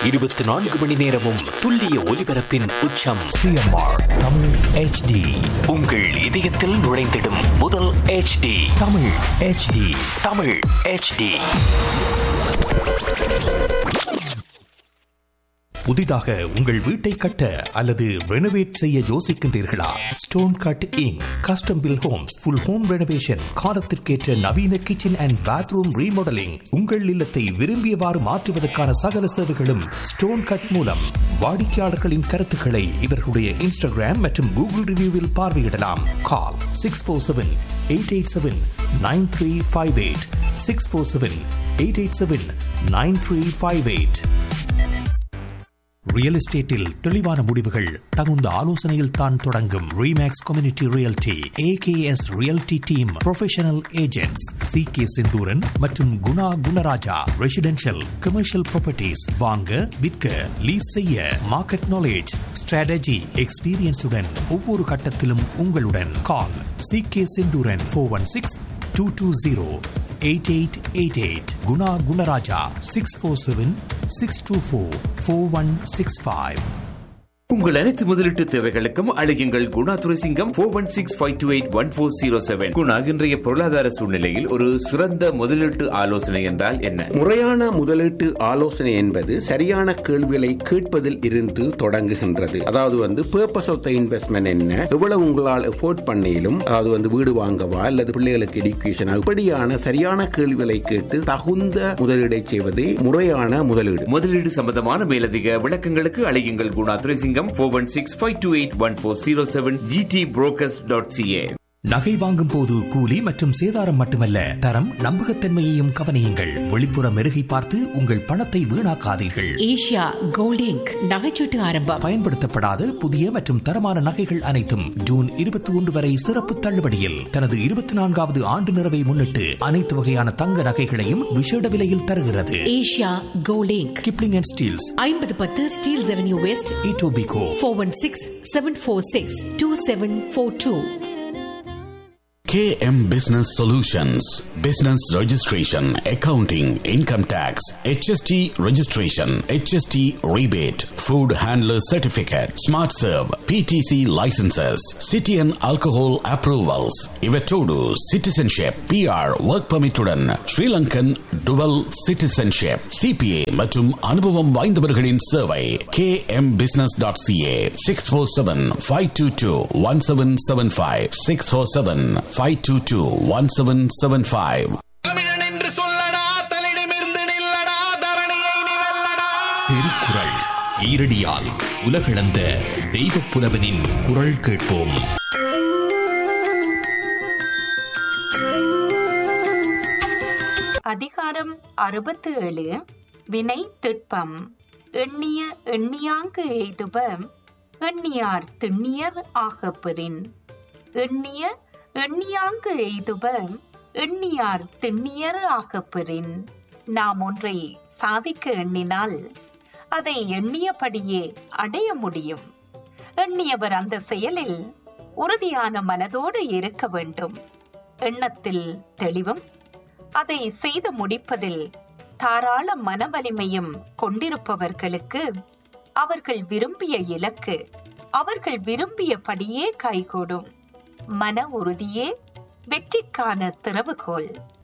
இருபத்தி நான்கு மணி நேரமும் துல்லிய ஒலிபரப்பின் உச்சம் சிஎம்ஆர் தமிழ் ஹெச்டி உங்கள் இதயத்தில் நுழைந்திடும் முதல் HD Tamil HD Tamil HD புதிதாக உங்கள் வீட்டை கட்ட அல்லது ரெனோவேட் செய்ய யோசிக்கின்றீர்களா stone cut inc custom build homes full home renovation காலத்திற்கேற்ற நவீன கிச்சன் அண்ட் பாத்ரூம் ரீமாடலிங் உங்கள் இல்லத்தை விரும்பியவாறு மாற்றுவதற்கான சகல சேவைகளும் ஸ்டோன் கட் மூலம் வாடிக்கையாளர்களின் கருத்துக்களை இவர்களுடைய இன்ஸ்டாகிராம் மற்றும் கூகுள் ரிவ்யூவில் பார்வையிடலாம் call six four seven eight eight seven nine three five eight six four seven eight eight seven nine three five eight real எஸ்டேட்டில் தெளிவான முடிவுகள் தகுந்த ஆலோசனையில் தான் தொடங்கும் Remax community realty AKS realty team professional agents C K Senthuran மற்றும் Guna Gunaraja residential commercial properties வாங்க விற்க லீஸ் செய்ய மார்க்கெட் நாலேஜ் ஸ்ட்ராட்டஜி எக்ஸ்பீரியன்ஸுடன் ஒவ்வொரு கட்டத்திலும் உங்களுடன் call C K Senthuran four one six two two zero eight eight eight eight Guna Gunaraja six four seven six two four four one six five உங்கள் அனைத்து முதலீட்டு தேவைகளுக்கும் அழையுங்கள் Guna Duraisingam four one six five two eight one four zero seven Guna இன்றைய பொருளாதார சூழ்நிலையில் ஒரு சிறந்த முதலீட்டு ஆலோசனை என்றால் என்ன முறையான முதலீட்டு ஆலோசனை என்பது சரியான கேள்விகளை கேட்பதில் இருந்து தொடங்குகின்றது அதாவது வந்து பர்பஸ் ஆஃப் த இன்வெஸ்ட்மெண்ட் என்ன எவ்வளவு உங்களால் எஃபோர்ட் பண்ணிலும் அதாவது வந்து வீடு வாங்கவா அல்லது பிள்ளைகளுக்கு எடுக்கேஷன் இப்படியான சரியான கேள்விகளை கேட்டு தகுந்த முதலீடை செய்வதே முறையான முதலீடு முதலீடு சம்பந்தமான மேலதிக விளக்கங்களுக்கு அழையுங்கள் Guna Duraisingam four one six five two eight one four zero seven GT brokers dot CA நகை வாங்கும் போது கூலி மற்றும் சேதாரம் மட்டுமல்ல தரம் நம்பகத்தன்மையையும் கவனியுங்கள் வெளிப்புற மெருகை பார்த்து உங்கள் பணத்தை வீணாக்காதீர்கள் ஏஷியா கோல்ட் இங்க் நகைச்சீட்டு ஆரம்பம் பயன்படுத்தப்படாத புதிய மற்றும் தரமான நகைகள் அனைத்தும் ஜூன் இருபத்தி ஒன்று வரை சிறப்பு தள்ளுபடியில் தனது இருபத்தி நான்காவது ஆண்டு நிறைவை முன்னிட்டு அனைத்து வகையான தங்க நகைகளையும் விஷேட விலையில் தருகிறது Asia gold inc Kipling and Steeles ஐம்பது பத்து Steeles avenue west Etobicoke four one six seven four six two seven four two KM Business Solutions Business Registration, Accounting, Income Tax, HST Registration, HST Rebate, Food Handler Certificate, Smart Serve, PTC Licenses, City and Alcohol Approvals, Ivetodu Citizenship, PR Work Permit உடன் Sri Lankan Dual Citizenship, CPA மற்றும் அனுபவம் வாய்ந்தவர்களின் சேவை kmbusiness.ca 647-522-1775 647-522-1775 தமிழன் என்று சொல்லடா தலிடமிருந்து நில்லடா தரணியை நீ வெல்லடா திருக்குறள் ஈரடியால் உலகளந்த தெய்வ புலவனின் குரல் கேட்போம் அதிகாரம் அறுபத்து ஏழு வினை திட்பம் எண்ணிய எண்ணியாங்கு எய்துப எண்ணியார் திண்ணியர் ஆகப்பெறின் எண்ணிய எண்ணியாங்கு எய்துப எண்ணியார் திண்ணியர் ஆகப்பெறின் நாம் ஒன்றை சாதிக்க எண்ணினால் அதை எண்ணியபடியே அடைய முடியும் எண்ணியவர் அந்த செயலில் உறுதியான மனதோடு இருக்க வேண்டும் எண்ணத்தில் தெளிவும் அதை செய்து முடிப்பதில் தாராள மனவலிமையும் கொண்டிருப்பவர்களுக்கு அவர்கள் விரும்பிய இலக்கு அவர்கள் விரும்பியபடியே கைகூடும் மன உறுதியே வெற்றிக்கான திறவுகோல்